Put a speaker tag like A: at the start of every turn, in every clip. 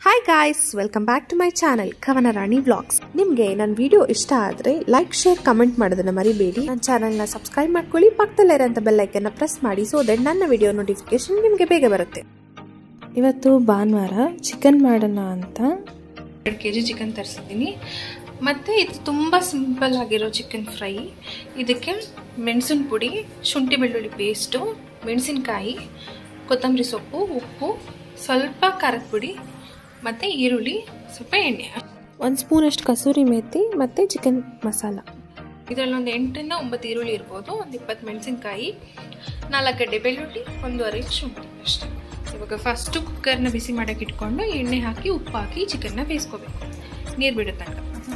A: hi guys welcome back to my channel Kavana Rani vlogs ನಿಮಗೆ ನನ್ನ video ಇಷ್ಟ ಆದರೆ ಲೈಕ್ ಶೇರ್ ಕಮೆಂಟ್ ಮಾಡೋದನ್ನ ಮರಿಬೇಡಿ ನನ್ನ ಚಾನಲ್ನ ಸಬ್ಸ್ಕ್ರೈಬ್ ಮಾಡ್ಕೊಳ್ಳಿ ಪಕ್ಕದಲ್ಲಿರೋಂಥ ಬೆಲ್ಲೈಕನ್ನ ಪ್ರೆಸ್ ಮಾಡಿ ಸೊ ದಟ್ ನನ್ನ ವಿಡಿಯೋ ನೋಟಿಫಿಕೇಶನ್ ನಿಮಗೆ ಬೇಗ ಬರುತ್ತೆ ಇವತ್ತು ಭಾನುವಾರ ಚಿಕನ್ ಮಾಡೋಣ ಅಂತ
B: ಎರಡು ಕೆ ಜಿ ಚಿಕನ್ ತರಿಸಿದ್ದೀನಿ ಮತ್ತು ಇದು ತುಂಬ ಸಿಂಪಲ್ ಆಗಿರೋ ಚಿಕನ್ ಫ್ರೈ ಇದಕ್ಕೆ ಮೆಣಸಿನ ಪುಡಿ ಶುಂಠಿ ಬೆಳ್ಳುಳ್ಳಿ ಪೇಸ್ಟು ಮೆಣಸಿನ್ಕಾಯಿ ಕೊತ್ತಂಬರಿ ಸೊಪ್ಪು ಉಪ್ಪು ಸ್ವಲ್ಪ ಖಾರದ ಪುಡಿ ಮತ್ತು ಈರುಳ್ಳಿ ಸ್ವಲ್ಪ ಎಣ್ಣೆ
A: ಒಂದು ಸ್ಪೂನಷ್ಟು ಕಸೂರಿ ಮೇಥಿ ಮತ್ತು ಚಿಕನ್ ಮಸಾಲ
B: ಇದರಲ್ಲಿ ಒಂದು ಎಂಟರಿಂದ ಒಂಬತ್ತು ಈರುಳ್ಳಿ ಇರ್ಬೋದು ಒಂದು ಇಪ್ಪತ್ತು ಮೆಣಸಿನ್ಕಾಯಿ ನಾಲ್ಕು ಗಡ್ಡೆ ಬೆಳ್ಳುಳ್ಳಿ ಒಂದೂವರೆ ಶುಂಠಿ ಅಷ್ಟೇ ಇವಾಗ ಫಸ್ಟು ಕುಕ್ಕರ್ನ ಬಿಸಿ ಮಾಡೋಕೆ ಇಟ್ಕೊಂಡು ಎಣ್ಣೆ ಹಾಕಿ ಉಪ್ಪು ಹಾಕಿ ಚಿಕನ್ನ ಬೇಯಿಸ್ಕೋಬೇಕು ನೀರು ಬಿಡೋ ತನಕ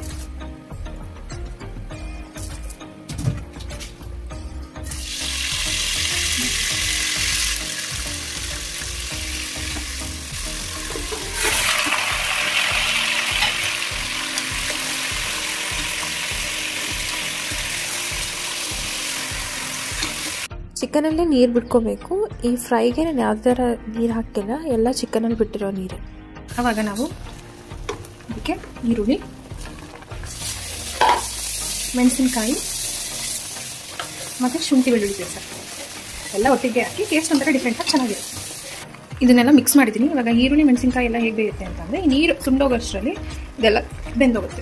A: ಚಿಕನಲ್ಲೇ ನೀರು ಬಿಟ್ಕೋಬೇಕು ಈ ಫ್ರೈಗೆ ನಾನು ಯಾವುದೇ ಥರ ನೀರು ಹಾಕಿಲ್ಲ ಎಲ್ಲ ಚಿಕನಲ್ಲಿ ಬಿಟ್ಟಿರೋ ನೀರು
B: ಆವಾಗ ನಾವು ಅದಕ್ಕೆ ಈರುಳ್ಳಿ ಮೆಣಸಿನ್ಕಾಯಿ ಮತ್ತು ಶುಂಠಿ ಬೆಳ್ಳುಳ್ಳಿ ಪೇಸ್ಟ್ ಎಲ್ಲ ಒಟ್ಟಿಗೆ ಹಾಕಿ ಟೇಸ್ಟ್ ಒಂಥರ ಡಿಫ್ರೆಂಟಾಗಿ ಚೆನ್ನಾಗಿರುತ್ತೆ ಇದನ್ನೆಲ್ಲ ಮಿಕ್ಸ್ ಮಾಡಿದ್ದೀನಿ ಇವಾಗ ಈರುಳ್ಳಿ ಮೆಣಸಿನ್ಕಾಯಿ ಎಲ್ಲ ಹೇಗೆ ಬೇಯುತ್ತೆ ಅಂತಂದರೆ ಈ ನೀರು ಸುಂಡೋಗೋಷ್ಟರಲ್ಲಿ ಇದೆಲ್ಲ ಬೆಂದೋಗುತ್ತೆ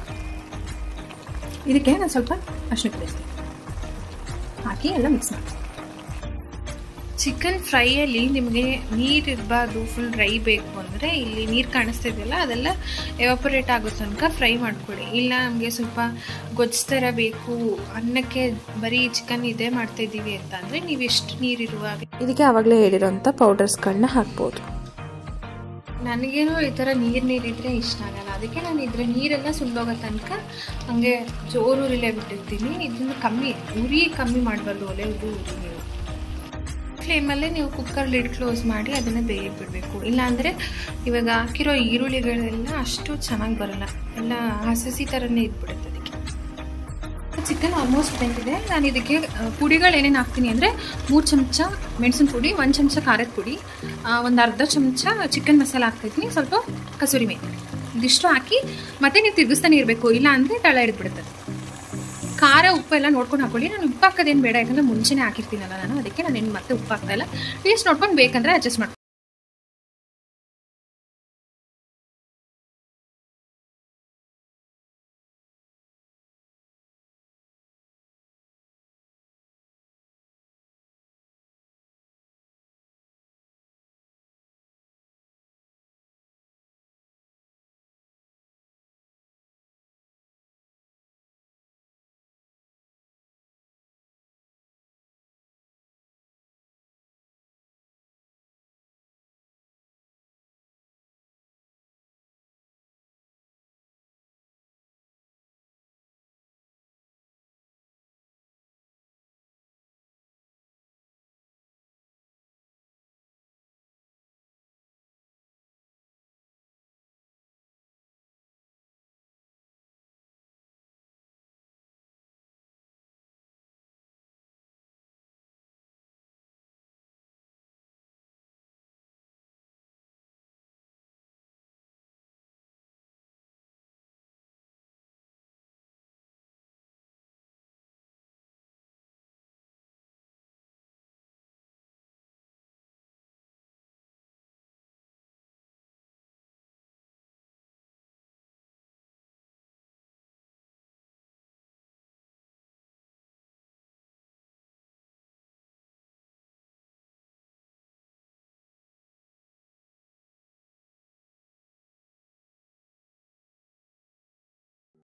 B: ಇದಕ್ಕೆ ನಾನು ಸ್ವಲ್ಪ ಅರ್ಶಿನ ಪೇಸ್ಟ್ ಹಾಕಿ ಎಲ್ಲ ಮಿಕ್ಸ್ ಮಾಡಿ ಚಿಕನ್ ಫ್ರೈಯಲ್ಲಿ ನಿಮಗೆ ನೀರು ಇರಬಾರ್ದು ಫುಲ್ ಡ್ರೈ ಬೇಕು ಅಂದರೆ ಇಲ್ಲಿ ನೀರು ಕಾಣಿಸ್ತಾ ಇದೆಯಲ್ಲ ಅದೆಲ್ಲ ಎವಾಪರೇಟ್ ಆಗೋ ತನಕ ಫ್ರೈ ಮಾಡ್ಕೊಳ್ಳಿ ಇಲ್ಲ ನಮಗೆ ಸ್ವಲ್ಪ ಗೊಜ್ಜು ಥರ ಬೇಕು ಅನ್ನಕ್ಕೆ ಬರೀ ಚಿಕನ್ ಇದೇ ಮಾಡ್ತಾ ಇದ್ದೀವಿ ಅಂತ ಅಂದರೆ ನೀವು ಎಷ್ಟು ನೀರಿರುವ
A: ಇದಕ್ಕೆ ಆವಾಗಲೇ ಹೇಳಿರೋಂಥ ಪೌಡರ್ಸ್ಗಳನ್ನ ಹಾಕ್ಬೋದು
B: ನನಗೇನೋ ಈ ಥರ ನೀರು ನೀರಿದ್ರೆ ಇಷ್ಟ ಆಗಲ್ಲ ಅದಕ್ಕೆ ನಾನು ಇದ್ರೆ ನೀರೆಲ್ಲ ಸುಂದೋಗೋ ತನಕ ಹಂಗೆ ಜೋರೂರಿಲೇ ಬಿಟ್ಟಿರ್ತೀನಿ ಇದನ್ನು ಕಮ್ಮಿ ಉರಿ ಕಮ್ಮಿ ಮಾಡಬಾರ್ದು ಒಲೆ ಉರಿ ಉರಿ ನೀವು ಫ್ಲೇಮಲ್ಲೇ ನೀವು ಕುಕ್ಕರ್ ಲಿಡ್ ಕ್ಲೋಸ್ ಮಾಡಿ ಅದನ್ನು ಬೇಯಕ್ಕೆ ಬಿಡಬೇಕು ಇಲ್ಲಾಂದರೆ ಇವಾಗ ಹಾಕಿರೋ ಈರುಳ್ಳಿಗಳೆಲ್ಲ ಅಷ್ಟು ಚೆನ್ನಾಗಿ ಬರಲ್ಲ ಎಲ್ಲ ಹಸಸಿ ಥರನೇ ಇದ್ಬಿಡುತ್ತೆ ಅದಕ್ಕೆ ಚಿಕನ್ ಆಲ್ಮೋಸ್ಟ್ ಬೆಂದಿದೆ ನಾನು ಇದಕ್ಕೆ ಪುಡಿಗಳು ಏನೇನು ಹಾಕ್ತೀನಿ ಅಂದರೆ ಮೂರು ಚಮಚ ಮೆಣಸಿನ ಪುಡಿ ಒಂದು ಚಮಚ ಖಾರದ ಪುಡಿ ಒಂದು ಅರ್ಧ ಚಮಚ ಚಿಕನ್ ಮಸಾಲ ಹಾಕ್ತಿದ್ದೀನಿ ಸ್ವಲ್ಪ ಕಸೂರಿ ಮೇಥಿ ಇದಿಷ್ಟು ಹಾಕಿ ಮತ್ತೆ ನೀವು ತಿರುಗಿಸ್ತಾನೆ ಇರಬೇಕು ಇಲ್ಲ ಅಂದರೆ ತಳ ಹಿಡಿದ್ಬಿಡುತ್ತದೆ ಖಾರ ಉಪ್ಪು ಎಲ್ಲ ನೋಡ್ಕೊಂಡು ಹಾಕೊಳ್ಳಿ ನಾನು ಉಪ್ಪು ಹಾಕೋದೇನು ಬೇಡ ಯಾಕಂದರೆ ಮುಂಚೆನೇ ಹಾಕಿರ್ತೀನಲ್ಲ ನಾನು ಅದಕ್ಕೆ ನಾನು ಏನು ಮತ್ತೆ ಉಪ್ಪು ಹಾಕ್ತಾ ಇಲ್ಲ ಟೇಸ್ಟ್ ನೋಡ್ಕೊಂಡು ಬೇಕಂದರೆ ಅಡ್ಜಸ್ಟ್ ಮಾಡ್ತೀನಿ